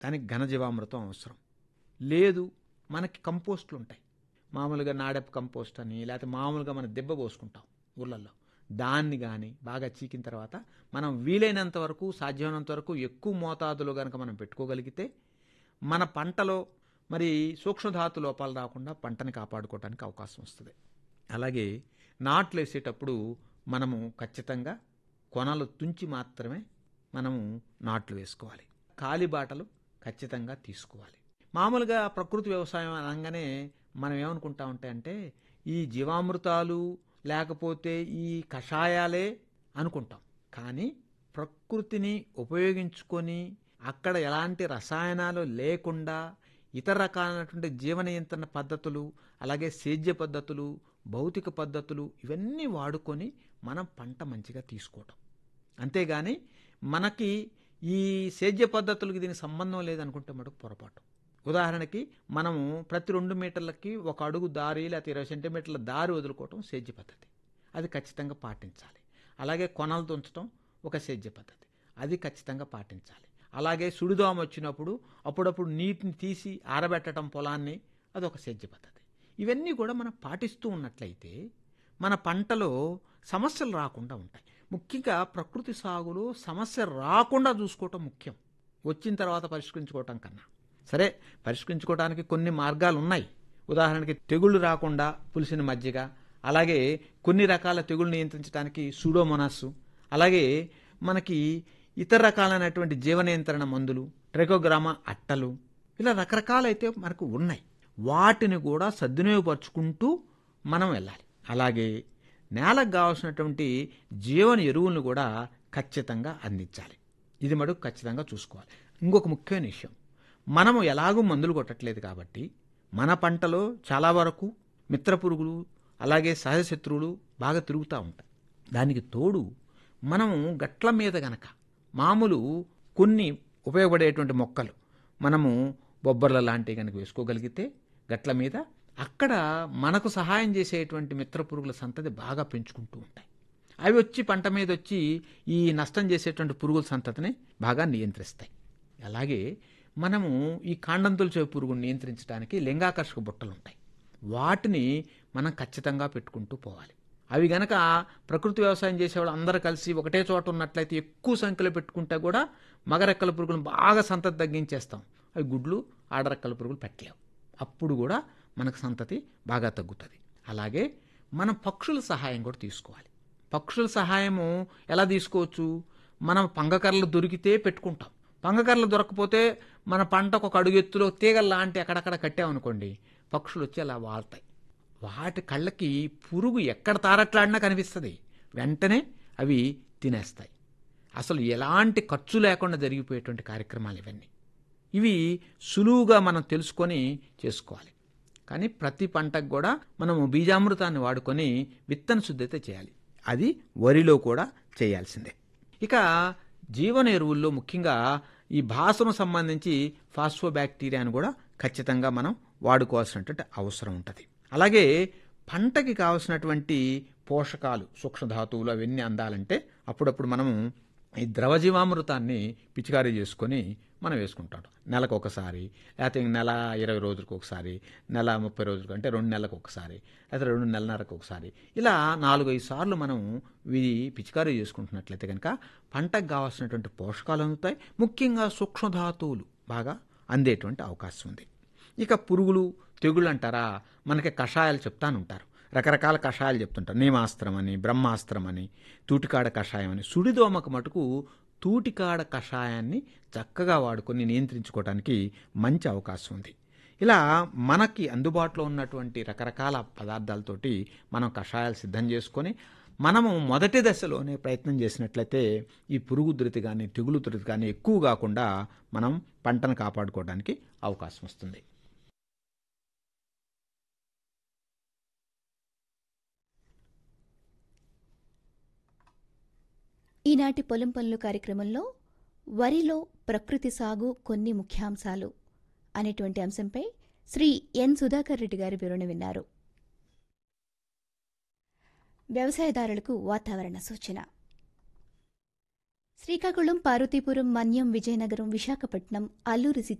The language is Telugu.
దానికి ఘనజీవామృతం అవసరం లేదు మనకి కంపోస్ట్లు ఉంటాయి మామూలుగా నాడెప్ కంపోస్ట్ అని లేకపోతే మామూలుగా మనం దెబ్బ పోసుకుంటాం ఊళ్ళల్లో దాన్ని కానీ బాగా చీకిన తర్వాత మనం వీలైనంత వరకు సాధ్యమైనంత వరకు ఎక్కువ మోతాదులో కనుక మనం పెట్టుకోగలిగితే మన పంటలో మరి సూక్ష్మధాతు లోపాలు రాకుండా పంటని కాపాడుకోవడానికి అవకాశం వస్తుంది అలాగే నాట్లు వేసేటప్పుడు మనము ఖచ్చితంగా కొనలు తుంచి మాత్రమే మనము నాట్లు వేసుకోవాలి కాలిబాటలు ఖచ్చితంగా తీసుకోవాలి మామూలుగా ప్రకృతి వ్యవసాయం అనగానే మనం ఏమనుకుంటా ఉంటే అంటే ఈ జీవామృతాలు లేకపోతే ఈ కషాయాలే అనుకుంటాం కానీ ప్రకృతిని ఉపయోగించుకొని అక్కడ ఎలాంటి రసాయనాలు లేకుండా ఇతర రకాలైనటువంటి జీవ నియంత్రణ పద్ధతులు అలాగే సేద్య పద్ధతులు భౌతిక పద్ధతులు ఇవన్నీ వాడుకొని మనం పంట మంచిగా తీసుకోవటం అంతేగాని మనకి ఈ సేద్య పద్ధతులకి దీనికి సంబంధం లేదనుకుంటే మటుకు పొరపాటు ఉదాహరణకి మనము ప్రతి రెండు మీటర్లకి ఒక అడుగు దారి లేకపోతే ఇరవై సెంటీమీటర్ల దారి వదులుకోవటం సేద్య పద్ధతి అది ఖచ్చితంగా పాటించాలి అలాగే కొనలు తుంచడం ఒక సేద్య పద్ధతి అది ఖచ్చితంగా పాటించాలి అలాగే సుడిదోమ వచ్చినప్పుడు అప్పుడప్పుడు నీటిని తీసి ఆరబెట్టడం పొలాన్ని అదొక సేద్య పద్ధతి ఇవన్నీ కూడా మనం పాటిస్తూ ఉన్నట్లయితే మన పంటలో సమస్యలు రాకుండా ఉంటాయి ముఖ్యంగా ప్రకృతి సాగులో సమస్య రాకుండా చూసుకోవటం ముఖ్యం వచ్చిన తర్వాత పరిష్కరించుకోవటం కన్నా సరే పరిష్కరించుకోవడానికి కొన్ని మార్గాలు ఉన్నాయి ఉదాహరణకి తెగుళ్ళు రాకుండా పులిసిన మజ్జిగ అలాగే కొన్ని రకాల తెగుళ్ళు నియంత్రించడానికి సూడోమోనాస్ అలాగే మనకి ఇతర రకాలైనటువంటి జీవ నియంత్రణ మందులు ట్రెకోగ్రామా అట్టలు ఇలా రకరకాలైతే మనకు ఉన్నాయి వాటిని కూడా సద్వినియోగపరుచుకుంటూ మనం వెళ్ళాలి అలాగే నేలకు కావాల్సినటువంటి జీవన ఎరువులను కూడా ఖచ్చితంగా అందించాలి ఇది మటుకు ఖచ్చితంగా చూసుకోవాలి ఇంకొక ముఖ్యమైన విషయం మనము ఎలాగూ మందులు కొట్టట్లేదు కాబట్టి మన పంటలో చాలా వరకు మిత్ర పురుగులు అలాగే సహజ శత్రువులు బాగా తిరుగుతూ ఉంటాయి దానికి తోడు మనము గట్ల మీద గనక మామూలు కొన్ని ఉపయోగపడేటువంటి మొక్కలు మనము బొబ్బర్ల లాంటివి కనుక వేసుకోగలిగితే గట్ల మీద అక్కడ మనకు సహాయం చేసేటువంటి మిత్ర పురుగుల సంతతి బాగా పెంచుకుంటూ ఉంటాయి అవి వచ్చి పంట మీద వచ్చి ఈ నష్టం చేసేటువంటి పురుగుల సంతతిని బాగా నియంత్రిస్తాయి అలాగే మనము ఈ కాండం తొలిచే పురుగును నియంత్రించడానికి లింగాకర్షక బుట్టలు ఉంటాయి వాటిని మనం ఖచ్చితంగా పెట్టుకుంటూ పోవాలి అవి గనక ప్రకృతి వ్యవసాయం చేసేవాళ్ళు అందరూ కలిసి ఒకటే చోట ఉన్నట్లయితే ఎక్కువ సంఖ్యలో పెట్టుకుంటే కూడా మగరెక్కల పురుగులను బాగా సంతతి తగ్గించేస్తాం అవి గుడ్లు ఆడరెక్కల పురుగులు పెట్టలేవు అప్పుడు కూడా మనకు సంతతి బాగా తగ్గుతుంది అలాగే మనం పక్షుల సహాయం కూడా తీసుకోవాలి పక్షుల సహాయము ఎలా తీసుకోవచ్చు మనం పంగకర్రలు దొరికితే పెట్టుకుంటాం పంగకర్రలు దొరకకపోతే మన పంటకు ఒక అడుగు ఎత్తులో తీగల లాంటి అక్కడక్కడ కట్టామనుకోండి పక్షులు వచ్చి అలా వాళ్తాయి వాటి కళ్ళకి పురుగు ఎక్కడ తారట్లాడినా కనిపిస్తుంది వెంటనే అవి తినేస్తాయి అసలు ఎలాంటి ఖర్చు లేకుండా జరిగిపోయేటువంటి కార్యక్రమాలు ఇవన్నీ ఇవి సులువుగా మనం తెలుసుకొని చేసుకోవాలి కానీ ప్రతి పంటకు కూడా మనము బీజామృతాన్ని వాడుకొని విత్తన శుద్ధి అయితే చేయాలి అది వరిలో కూడా చేయాల్సిందే ఇక జీవన ఎరువుల్లో ముఖ్యంగా ఈ భాషను సంబంధించి ఫాస్ఫోబ్యాక్టీరియాను కూడా ఖచ్చితంగా మనం వాడుకోవాల్సినటువంటి అవసరం ఉంటుంది అలాగే పంటకి కావాల్సినటువంటి పోషకాలు సూక్ష్మధాతువులు అవన్నీ అందాలంటే అప్పుడప్పుడు మనము ఈ ద్రవజీవామృతాన్ని పిచికారీ చేసుకొని మనం వేసుకుంటాం నెలకు ఒకసారి లేకపోతే నెల ఇరవై రోజులకు ఒకసారి నెల ముప్పై రోజులకు అంటే రెండు నెలలకు ఒకసారి లేకపోతే రెండు నెలన్నరకు ఒకసారి ఇలా నాలుగైదు సార్లు మనం ఇవి పిచికారీ చేసుకుంటున్నట్లయితే కనుక పంటకు కావాల్సినటువంటి పోషకాలు అందుతాయి ముఖ్యంగా సూక్ష్మధాతువులు బాగా అందేటువంటి అవకాశం ఉంది ఇక పురుగులు తెగుళ్ళు అంటారా మనకి కషాయాలు చెప్తానుంటారు రకరకాల కషాయాలు చెప్తుంటారు నేమాస్త్రం అని బ్రహ్మాస్త్రం అని తూటికాడ కషాయం అని సుడిదోమకు మటుకు తూటికాడ కషాయాన్ని చక్కగా వాడుకొని నియంత్రించుకోవడానికి మంచి అవకాశం ఉంది ఇలా మనకి అందుబాటులో ఉన్నటువంటి రకరకాల పదార్థాలతోటి మనం కషాయాలు సిద్ధం చేసుకొని మనము మొదటి దశలోనే ప్రయత్నం చేసినట్లయితే ఈ పురుగు ఉధృతి కానీ తెగులు ఉధృతి కానీ ఎక్కువ కాకుండా మనం పంటను కాపాడుకోవడానికి అవకాశం వస్తుంది ఈనాటి పొలం పనులు కార్యక్రమంలో వరిలో ప్రకృతి సాగు కొన్ని ముఖ్యాంశాలు అనేటువంటి అంశంపై శ్రీ ఎన్ సుధాకర్ రెడ్డి గారి వివరణ విన్నారు వ్యవసాయదారులకు వాతావరణ సూచన శ్రీకాకుళం పార్వతీపురం మన్యం విజయనగరం విశాఖపట్నం అల్లూరి